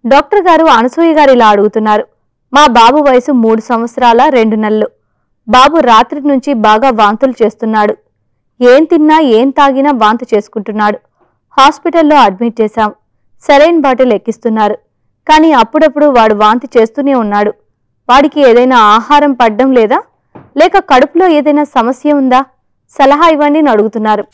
doctor గారు అనసూయ గారు ఇలా అడుగుతున్నారు మా బాబు వయసు మూడు సంవత్సరాల రెండు నెలలు బాబు రాత్రి నుంచి బాగా వాంతులు చేస్తున్నాడు ఏం తిన్నా ఏం తాగినా వాంతి చేసుకుంటున్నాడు హాస్పిటల్లో అడ్మిట్ చేశాం సెలైన్ బాటిల్ ఎక్కిస్తున్నారు కానీ అప్పుడప్పుడు వాడు వాంతి చేస్తూనే ఉన్నాడు వాడికి ఏదైనా ఆహారం పడ్డం లేదా లేక కడుపులో ఏదైనా సమస్య ఉందా సలహా ఇవ్వండి అని అడుగుతున్నారు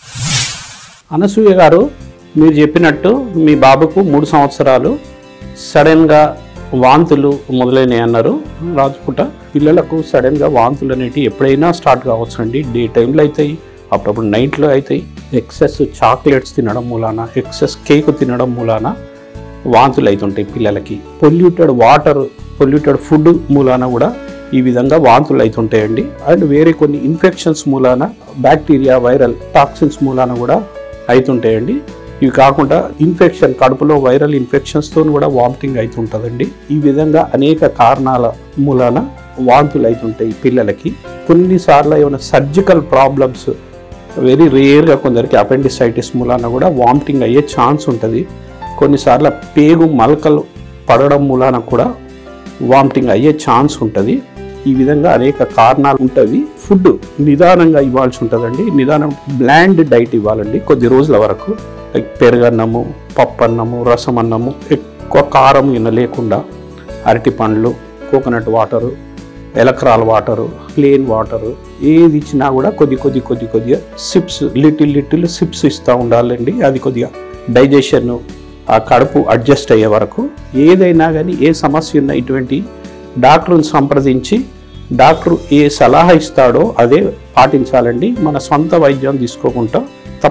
అనసూయ గారు మీరు చెప్పినట్టు మీ బాబుకు మూడు సంవత్సరాలు సడన్గా వాంతులు మొదలైనవి అన్నారు రాజుపుట పిల్లలకు సడన్గా వాంతులు అనేటివి ఎప్పుడైనా స్టార్ట్ కావచ్చు అండి డే టైంలో అవుతాయి అప్పుడప్పుడు నైట్లో అవుతాయి ఎక్సెస్ చాక్లెట్స్ తినడం మూలాన ఎక్సెస్ కేక్ తినడం మూలాన వాంతులు అవుతుంటాయి పిల్లలకి పొల్యూటెడ్ వాటర్ పొల్యూటెడ్ ఫుడ్ మూలాన కూడా ఈ విధంగా వాంతులు అవుతుంటాయండి అండ్ వేరే కొన్ని ఇన్ఫెక్షన్స్ మూలాన బ్యాక్టీరియా వైరల్ టాక్సిన్స్ మూలాన కూడా అవుతుంటాయండి ఇవి కాకుండా ఇన్ఫెక్షన్ కడుపులో వైరల్ ఇన్ఫెక్షన్స్తో కూడా వామిటింగ్ అవుతుంటుందండి ఈ విధంగా అనేక కారణాల మూలాన వాంతులు అవుతుంటాయి పిల్లలకి కొన్నిసార్లు ఏమైనా సర్జికల్ ప్రాబ్లమ్స్ వెరీ రేర్గా కొందరికి అపెండిసైటిస్ మూలాన కూడా వామిటింగ్ అయ్యే ఛాన్స్ ఉంటుంది కొన్నిసార్లు పేగు మలకలు పడడం మూలాన కూడా వామిటింగ్ అయ్యే ఛాన్స్ ఉంటుంది ఈ విధంగా అనేక కారణాలు ఉంటవి ఫుడ్ నిదానంగా ఇవ్వాల్సి ఉంటుందండి నిదానం బ్లాండ్ డైట్ ఇవ్వాలండి కొద్ది రోజుల వరకు లైక్ పెరుగన్నము పప్పు అన్నము రసం అన్నము ఎక్కువ కారం ఇన్న లేకుండా అరటి పండ్లు coconut water Electral water plain water ఏది ఇచ్చినా కూడా కొద్ది కొద్ది కొద్ది కొద్దిగా సిప్స్ లిటిల్ లిటిల్ సిప్స్ ఇస్తూ ఉండాలండి అది కొద్దిగా డైజెషన్ ఆ కడుపు అడ్జస్ట్ అయ్యే వరకు ఏదైనా కానీ ఏ సమస్య ఉన్న ఇటువంటి డాక్టర్ని సంప్రదించి డాక్టర్ ఏ సలహా ఇస్తాడో అదే పాటించాలండి మన సొంత వైద్యం తీసుకోకుండా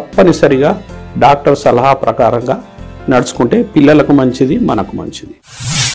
తప్పనిసరిగా డాక్టర్ సలహా ప్రకారంగా నడుచుకుంటే పిల్లలకు మంచిది మనకు మంచిది